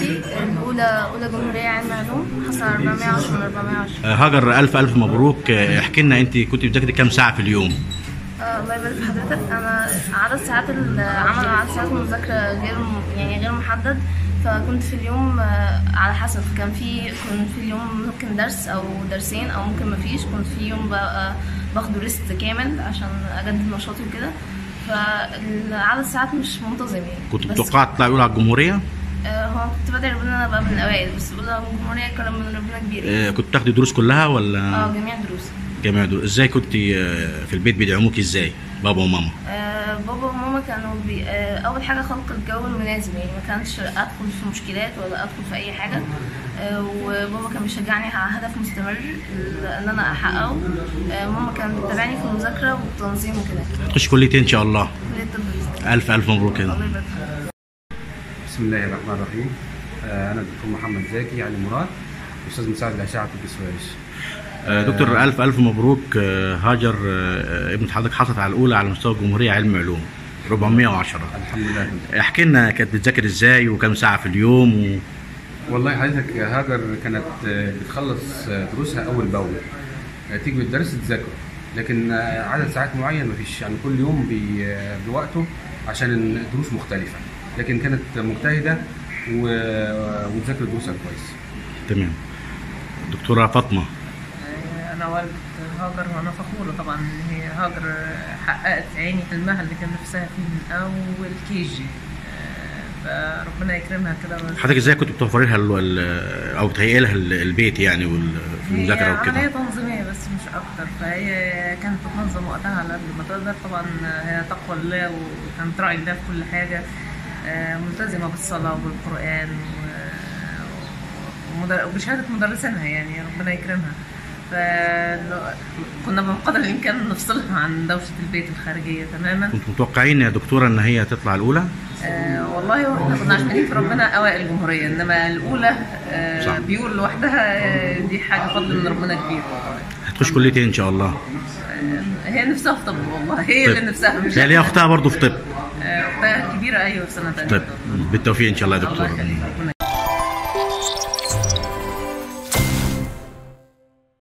زكي الاولى اولى جمهوريه علم علوم حصل على 410 من 410 آه، هاجر الف الف مبروك آه، احكي لنا انت كنت بتذاكري كام ساعه في اليوم آه، الله يبارك في حضرتك انا عدد ساعات العمل عدد ساعات المذاكره غير م- يعني غير محدد فكنت في اليوم آه، على حسب كان في كنت في اليوم ممكن درس او درسين او ممكن مفيش كنت في يوم بقى باخده ريست كامل عشان اجدد نشاطي وكده فعدد الساعات مش منتظم يعني كنت بس متوقعه تطلعي اولى على الجمهوريه آه، هو كنت بدعي ربنا انا ابقى من الاوائل بس اولى جمهوريه كرم من ربنا كبير يعني. آه، كنت بتاخدي دروس كلها ولا اه جميع دروسي جامعة دروس ازاي كنت آه، في البيت بيدعموك ازاي بابا وماما آه، بابا وماما كانوا بي... آه، اول حاجه خلق الجو المناسب يعني ما كانش ادخل في مشكلات ولا ادخل في اي حاجه آه، وبابا كان بيشجعني على هدف مستمر ان انا احققه آه، ماما كانت بتتابعني في المذاكره والتنظيم وكده هتخش كليه إيه ان شاء الله كليه الطب بإذن الله. الف الف مبروك كده الله يبارك فيك. بسم الله الرحمن الرحيم آه، انا الدكتور محمد زكي علي مراد استاذ مساعد الاشعه في السويس آه، دكتور الف الف مبروك آه، هاجر آه، ابنة حضرتك حصلت على الاولى على مستوى الجمهوريه علم علوم 410 الحمد لله احكي لنا كانت بتذاكر ازاي وكم ساعه في اليوم و... والله حضرتك هاجر كانت آه، بتخلص آه، دروسها اول باول آه، تيجي بالدرس تذاكر لكن آه، عدد ساعات معين ما فيش يعني كل يوم بي- آه، بوقته عشان الدروس مختلفه لكن كانت مجتهده و- وبتذاكر دروسها كويس تمام دكتوره فاطمه انا والدة هاجر وانا فخوره طبعا ان هي هاجر حققت عيني حلمها اللي كان نفسها فيه من اول كي جي فربنا يكرمها كده حضرتك ازاي كنت بتوفري لها ال- ال- او بتهيئي لها ال- البيت يعني وال- في هي المذاكره عملية وكده تنظيمية بس مش أكتر فهي كانت بتنظم وقتها على قد ما تقدر طبعا هي تقوى الله وكانت راعي الله في كل حاجة آه، ملتزمة بالصلاة وبالقرآن و- ومدر- وبشهادة مدرسينها يعني ربنا يكرمها فكنا بقدر الإمكان نفصلها عن دوشة البيت الخارجية تماما كنت متوقعين يا دكتوره ان هي تطلع الاولى آه والله احنا كنا عشمانين في ربنا اوائل الجمهوريه انما الاولى آه صح. بيقول لوحدها آه دي حاجه فضل من ربنا كبير هتخش كليه إيه ان شاء الله آه هي نفسها في طب والله هي طب. اللي نفسها مش هي ليها اختها برضه في طب آه، اختها كبيره ايوه في سنه ثانيه طب بالتوفيق ان شاء الله يا الله دكتوره يخليك ربنا